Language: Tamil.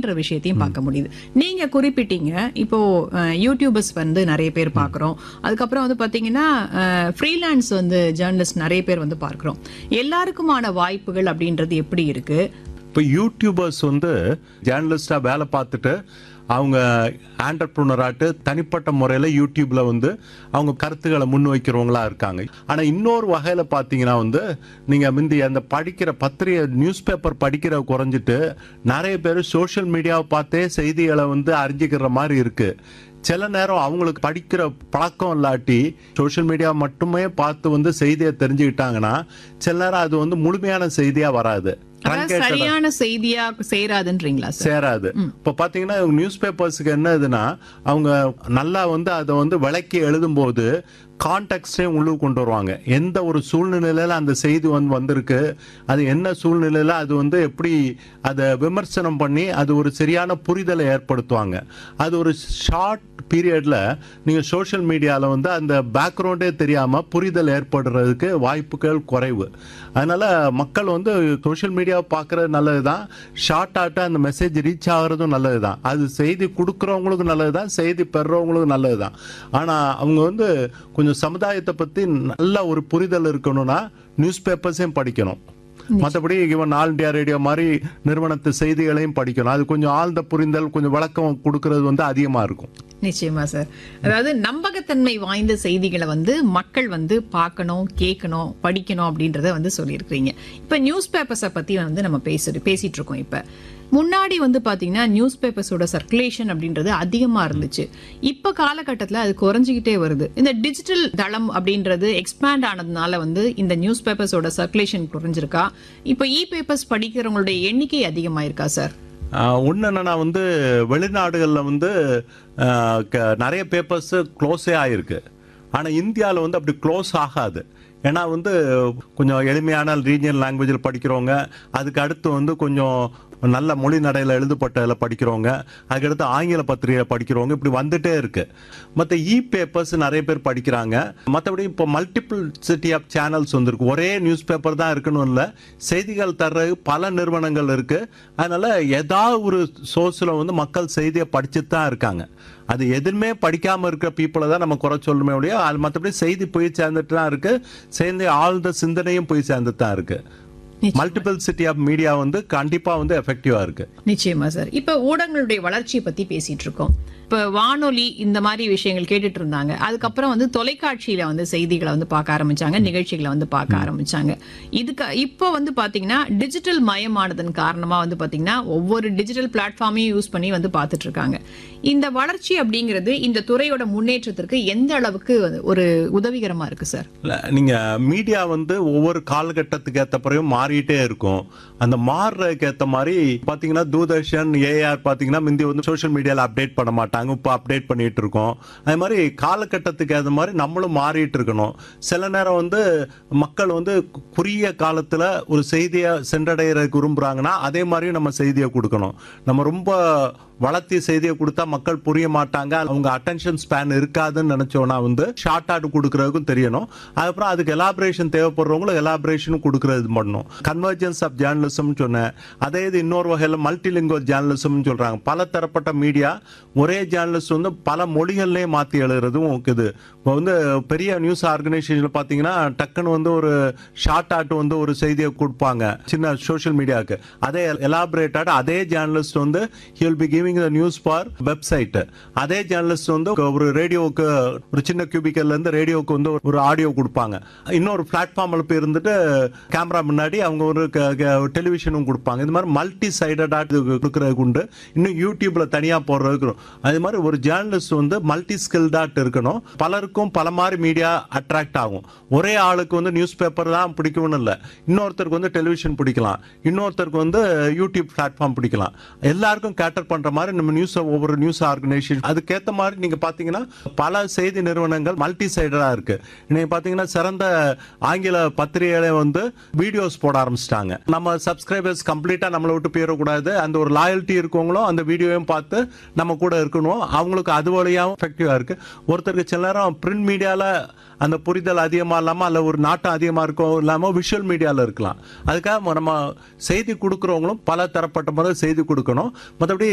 அப்படின்ற விஷயத்தையும் பார்க்க முடியுது நீங்க குறிப்பிட்டீங்க இப்போ அஹ், யூடியூபர்ஸ் வந்து நிறைய பேர் பார்க்குறோம் அதுக்கப்புறம் வந்து பாத்தீங்கன்னா ஃப்ரீலான்ஸ் வந்து ஜேர்னலிஸ்ட் நிறைய பேர் வந்து பார்க்குறோம் எல்லாருக்குமான வாய்ப்புகள் அப்படின்றது எப்படி இருக்கு இப்போ யூடியூபர்ஸ் வந்து ஜேர்னலிஸ்டாக வேலை பார்த்துட்டு அவங்க ஆண்டர்ப்ரூனராட்டு தனிப்பட்ட முறையில் யூடியூப்ல வந்து அவங்க கருத்துக்களை முன்வைக்கிறவங்களா இருக்காங்க ஆனால் இன்னொரு வகையில் பார்த்தீங்கன்னா வந்து நீங்கள் முந்தி அந்த படிக்கிற பத்திரிகை நியூஸ் பேப்பர் படிக்கிற குறைஞ்சிட்டு நிறைய பேர் சோஷியல் மீடியாவை பார்த்தே செய்திகளை வந்து அறிஞ்சிக்கிற மாதிரி இருக்கு சில நேரம் அவங்களுக்கு படிக்கிற பழக்கம் இல்லாட்டி சோஷியல் மீடியா மட்டுமே பார்த்து வந்து செய்தியை தெரிஞ்சுக்கிட்டாங்கன்னா சில நேரம் அது வந்து முழுமையான செய்தியா வராது அதாவது Truncated- சரியான செய்தியா சேராதுன்றீங்களா சார் சேராது இப்போ பார்த்தீங்கன்னா நியூஸ் பேப்பர்ஸுக்கு என்ன இதுன்னா அவங்க நல்லா வந்து அதை வந்து விளக்கி எழுதும்போது கான்டெக்ட்டையும் உள்ளுக்கு கொண்டு வருவாங்க எந்த ஒரு சூழ்நிலையில அந்த செய்தி வந்து வந்திருக்கு அது என்ன சூழ்நிலையில அது வந்து எப்படி அதை விமர்சனம் பண்ணி அது ஒரு சரியான புரிதலை ஏற்படுத்துவாங்க அது ஒரு ஷார்ட் பீரியட்ல நீங்க சோஷியல் மீடியால வந்து அந்த பேக்ரவுண்டே தெரியாம புரிதல் ஏற்படுறதுக்கு வாய்ப்புகள் குறைவு அதனால மக்கள் வந்து சோஷியல் மீடியாவை பார்க்கறது நல்லதுதான் ஷார்ட் ஆட்டா அந்த மெசேஜ் ரீச் ஆகுறதும் நல்லதுதான் அது செய்தி கொடுக்குறவங்களுக்கும் நல்லதுதான் செய்தி பெறுறவங்களுக்கும் நல்லதுதான் ஆனா அவங்க வந்து கொஞ்சம் சமுதாயத்தை பத்தி நல்ல ஒரு புரிதல் இருக்கணும்னா நியூஸ் பேப்பர்ஸையும் படிக்கணும் மற்றபடி இவன் ஆல் இண்டியா ரேடியோ மாதிரி நிறுவனத்து செய்திகளையும் படிக்கணும் அது கொஞ்சம் ஆழ்ந்த புரிதல் கொஞ்சம் விளக்கம் கொடுக்கறது வந்து அதிகமா இருக்கும் நிச்சயமா சார் அதாவது நம்பகத்தன்மை வாய்ந்த செய்திகளை வந்து மக்கள் வந்து பார்க்கணும் கேட்கணும் படிக்கணும் அப்படின்றத வந்து சொல்லியிருக்கிறீங்க இப்ப நியூஸ் பேப்பர்ஸை பத்தி வந்து நம்ம பேசு பேசிட்டு இருக்கோம் இப்ப முன்னாடி வந்து பாத்தீங்கன்னா நியூஸ் பேப்பர்ஸோட சர்க்குலேஷன் அப்படின்றது அதிகமா இருந்துச்சு இப்ப காலகட்டத்துல அது குறைஞ்சிக்கிட்டே வருது இந்த டிஜிட்டல் தளம் அப்படின்றது எக்ஸ்பேண்ட் ஆனதுனால வந்து இந்த நியூஸ் பேப்பர்ஸோட சர்க்குலேஷன் குறைஞ்சிருக்கா இப்ப இ பேப்பர்ஸ் படிக்கிறவங்களுடைய எண்ணிக்கை அதிகமாயிருக்கா சார் ஒன்று என்னன்னா வந்து வெளிநாடுகளில் வந்து ஆஹ், க- நிறைய பேப்பர்ஸ் க்ளோஸே ஆயிருக்கு ஆனால் இந்தியாவில் வந்து அப்படி க்ளோஸ் ஆகாது ஏன்னா வந்து கொஞ்சம் எளிமையான ரீஜியன் லாங்குவேஜில் படிக்கிறவங்க அதுக்கு அடுத்து வந்து கொஞ்சம் நல்ல மொழி நடையில் எழுதப்பட்டதில் படிக்கிறவங்க அதுக்கடுத்து ஆங்கில பத்திரிகையில் படிக்கிறவங்க இப்படி வந்துட்டே இருக்கு மற்ற இ பேப்பர்ஸ் நிறைய பேர் படிக்கிறாங்க மற்றபடி இப்போ மல்டிபிள் சிட்டி ஆஃப் சேனல்ஸ் வந்திருக்கு ஒரே நியூஸ் பேப்பர் தான் இருக்கணும் இல்லை செய்திகள் தர்ற பல நிறுவனங்கள் இருக்கு அதனால ஏதாவது ஒரு சோர்ஸில் வந்து மக்கள் செய்தியை படிச்சுட்டு தான் இருக்காங்க அது எதுவுமே படிக்காம இருக்கிற பீப்புளை தான் நம்ம குறை சொல்லணுமே ஒழிய அது மற்றபடி செய்தி போய் சேர்ந்துட்டு தான் இருக்கு சேர்ந்து ஆழ்ந்த சிந்தனையும் போய் சேர்ந்துட்டு தான் இருக்கு மல்டிபிள் சிட்டி ஆஃப் மீடியா வந்து கண்டிப்பா வந்து எஃபெக்டிவா இருக்கு நிச்சயமா சார் இப்ப ஊடகங்களுடைய வளர்ச்சியை பத்தி பேசிட்டு இருக்கோம் இப்ப வானொலி இந்த மாதிரி விஷயங்கள் கேட்டுட்டு இருந்தாங்க அதுக்கப்புறம் வந்து தொலைக்காட்சியில வந்து செய்திகளை வந்து பார்க்க ஆரம்பிச்சாங்க நிகழ்ச்சிகளை வந்து பார்க்க ஆரம்பிச்சாங்க இதுக்கு இப்போ வந்து பாத்தீங்கன்னா டிஜிட்டல் மயமானதன் காரணமா வந்து பாத்தீங்கன்னா ஒவ்வொரு டிஜிட்டல் பிளாட்ஃபார்மையும் யூஸ் பண்ணி வந்து பார்த்துட்டு இருக்காங்க இந்த வளர்ச்சி அப்படிங்கிறது இந்த துறையோட முன்னேற்றத்திற்கு எந்த அளவுக்கு வந்து ஒரு உதவிகரமா இருக்கு சார் இல்ல, நீங்க மீடியா வந்து ஒவ்வொரு காலகட்டத்துக்கு ஏத்த பிறகும் மாறிட்டே இருக்கும் அந்த மாறுறதுக்கு ஏத்த மாதிரி பாத்தீங்கன்னா தூர்தர்ஷன் ஏஆர் பாத்தீங்கன்னா முந்தி வந்து சோஷியல் மீடியால அப்டேட் பண்ண மாட்டாங்க இப்போ அப்டேட் பண்ணிட்டு இருக்கோம் அதே மாதிரி காலகட்டத்துக்கு ஏத்த மாதிரி நம்மளும் மாறிட்டு இருக்கணும் சில நேரம் வந்து மக்கள் வந்து கு- குறுகிய காலத்துல ஒரு செய்தியை சென்றடைகிறதுக்கு விரும்புறாங்கன்னா அதே மாதிரி நம்ம செய்தியை கொடுக்கணும் நம்ம ரொம்ப வளர்த்தி செய்தியை கொடுத்தா மக்கள் புரிய மாட்டாங்க அவங்க அட்டென்ஷன் ஸ்பேன் இருக்காதுன்னு நினைச்சோன்னா வந்து ஷார்ட் ஆட் கொடுக்கறதுக்கும் தெரியணும் அதுக்கப்புறம் அதுக்கு எலாபரேஷன் தேவைப்படுறவங்களும் எலாபரேஷனும் கொடுக்கறது பண்ணணும் கன்வர்ஜென்ஸ் ஆஃப் ஜேர்னலிசம் சொன்னேன் அதே இது இன்னொரு வகையில் மல்டிலிங்குவல் ஜேர்னலிசம் சொல்றாங்க பல தரப்பட்ட மீடியா ஒரே ஜேர்னலிஸ்ட் வந்து பல மொழிகள்லேயே மாற்றி எழுதுறதும் இருக்குது இப்போ வந்து பெரிய நியூஸ் ஆர்கனைசேஷனில் பார்த்தீங்கன்னா டக்குன்னு வந்து ஒரு ஷார்ட் ஆட் வந்து ஒரு செய்தியை கொடுப்பாங்க சின்ன சோஷியல் மீடியாவுக்கு அதே எலாபரேட்டட் அதே ஜேர்னலிஸ்ட் வந்து will be giving the news for website அதே ஜேர்னலிஸ்ட் வந்து ஒரு ரேடியோவுக்கு ஒரு சின்ன கியூபிக்கல்ல இருந்து ரேடியோவுக்கு வந்து ஒரு ஆடியோ கொடுப்பாங்க இன்னொரு பிளாட்ஃபார்மில் போய் இருந்துட்டு கேமரா முன்னாடி அவங்க ஒரு டெலிவிஷனும் கொடுப்பாங்க இது மாதிரி மல்டி சைடடா கொடுக்கறதுக்கு உண்டு இன்னும் யூடியூப்ல தனியா போடுறதுக்கு இருக்கும். அது மாதிரி ஒரு ஜேர்னலிஸ்ட் வந்து மல்டி ஸ்கில்டாட் இருக்கணும் பலருக்கும் பல மாதிரி மீடியா அட்ராக்ட் ஆகும் ஒரே ஆளுக்கு வந்து நியூஸ் பேப்பர் தான் பிடிக்கும்னு இல்லை இன்னொருத்தருக்கு வந்து டெலிவிஷன் பிடிக்கலாம் இன்னொருத்தருக்கு வந்து யூடியூப் பிளாட்ஃபார்ம் பிடிக்கலாம் எல்லாருக்கும் கேட்டர் பண்ற மாதிரி நம்ம நியூஸ் ஒவ்வொரு நியூஸ் ஆர்கனைசேஷன் அதுக்கேற்ற மாதிரி நீங்க பாத்தீங்கன்னா பல செய்தி நிறுவனங்கள் மல்டி சைடடா இருக்கு இன்னைக்கு பாத்தீங்கன்னா சிறந்த ஆங்கில பத்திரிகைகளை வந்து வீடியோஸ் போட ஆரம்பிச்சிட்டாங்க நம்ம சப்ஸ்கிரைபர்ஸ் கம்ப்ளீட்டா நம்மளை விட்டு போயிடக்கூடாது அந்த ஒரு லாயல்ட்டி இருக்கவங்களும் அந்த வீடியோவையும் பார்த்து நம்ம கூட இருக்கணும் அவங்களுக்கு அது வழியாகவும் எஃபெக்டிவா இருக்கு ஒருத்தருக்கு சில நேரம் பிரிண்ட் மீடியால அந்த புரிதல் அதிகமா இல்லாம அல்ல ஒரு நாட்டம் அதிகமா இருக்கும் இல்லாம விஷுவல் மீடியால இருக்கலாம் அதுக்காக நம்ம செய்தி கொடுக்குறவங்களும் பல தரப்பட்ட முறை செய்தி கொடுக்கணும் மற்றபடி